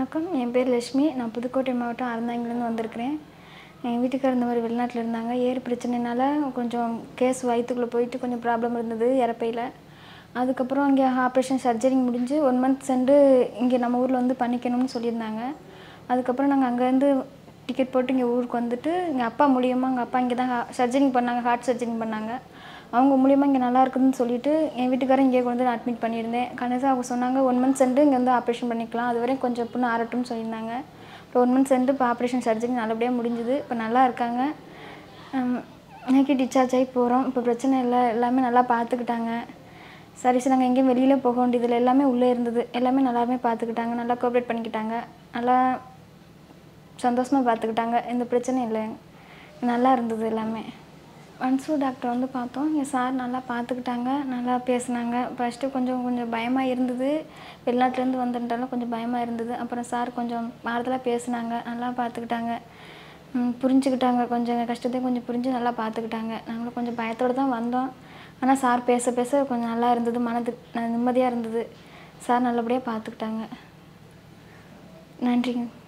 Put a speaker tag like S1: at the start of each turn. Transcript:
S1: வணக்கம் என் பேர் லட்சுமி நான் புதுக்கோட்டை மாவட்டம் அறந்தாங்கிலேருந்து வந்திருக்கிறேன் எங்கள் வீட்டுக்காரர் இந்த மாதிரி வெளிநாட்டில் இருந்தாங்க ஏர் பிரச்சனைனால கொஞ்சம் கேஸ் வயிற்றுக்குள்ளே போயிட்டு கொஞ்சம் ப்ராப்ளம் இருந்தது இறப்பையில் அதுக்கப்புறம் இங்கே ஆப்ரேஷன் சர்ஜரி முடிஞ்சு ஒன் மந்த் சென்று இங்கே நம்ம ஊரில் வந்து பண்ணிக்கணும்னு சொல்லியிருந்தாங்க அதுக்கப்புறம் நாங்கள் அங்கேருந்து டிக்கெட் போட்டு இங்கே ஊருக்கு வந்துட்டு எங்கள் அப்பா மூலியமாக எங்கள் அப்பா இங்கே தான் சர்ஜரிங் பண்ணாங்க ஹார்ட் சர்ஜரிங் பண்ணாங்க அவங்க மூலியமாக இங்கே நல்லா இருக்குதுன்னு சொல்லிட்டு என் வீட்டுக்காரர் இங்கே கொண்டு வந்து அட்மிட் பண்ணியிருந்தேன் கடைசியாக அவங்க சொன்னாங்க ஒன் மந்த் சென்று இங்கே வந்து ஆப்ரேஷன் பண்ணிக்கலாம் அது வரையும் கொஞ்சம் புண்ணு ஆறட்டும்னு சொல்லியிருந்தாங்க இப்போ ஒன் மந்த் சென்று இப்போ ஆப்ரேஷன் சர்ஜரி நல்லபடியாக முடிஞ்சுது இப்போ நல்லா இருக்காங்க இன்னைக்கு டிஸ்சார்ஜ் ஆகி போகிறோம் இப்போ பிரச்சனை இல்லை எல்லாமே நல்லா பார்த்துக்கிட்டாங்க சரி சரி நாங்கள் எங்கேயும் வெளியில் போக வேண்டியதில்லை எல்லாமே உள்ளே இருந்தது எல்லாமே நல்லாவே பார்த்துக்கிட்டாங்க நல்லா கோஆப்ரேட் பண்ணிக்கிட்டாங்க நல்லா சந்தோஷமாக பார்த்துக்கிட்டாங்க எந்த பிரச்சனையும் இல்லை நல்லா இருந்தது எல்லாமே ஒன்ஸு டாக்டர் வந்து பார்த்தோம் எங்கள் சார் நல்லா பார்த்துக்கிட்டாங்க நல்லா பேசுனாங்க ஃபஸ்ட்டு கொஞ்சம் கொஞ்சம் பயமாக இருந்தது வெளிநாட்டிலேருந்து வந்துட்டாலும் கொஞ்சம் பயமாக இருந்தது அப்புறம் சார் கொஞ்சம் ஆறுதலாக பேசுனாங்க நல்லா பார்த்துக்கிட்டாங்க ம், புரிஞ்சுக்கிட்டாங்க கொஞ்சம் எங்கள் கஷ்டத்தையும் கொஞ்சம் புரிஞ்சு நல்லா பார்த்துக்கிட்டாங்க நாங்களும் கொஞ்சம் பயத்தோடு தான் வந்தோம் ஆனால் சார் பேச பேச கொஞ்சம் நல்லா இருந்தது மனதுக்கு நிம்மதியாக இருந்தது சார் நல்லபடியாக பார்த்துக்கிட்டாங்க நன்றிங்க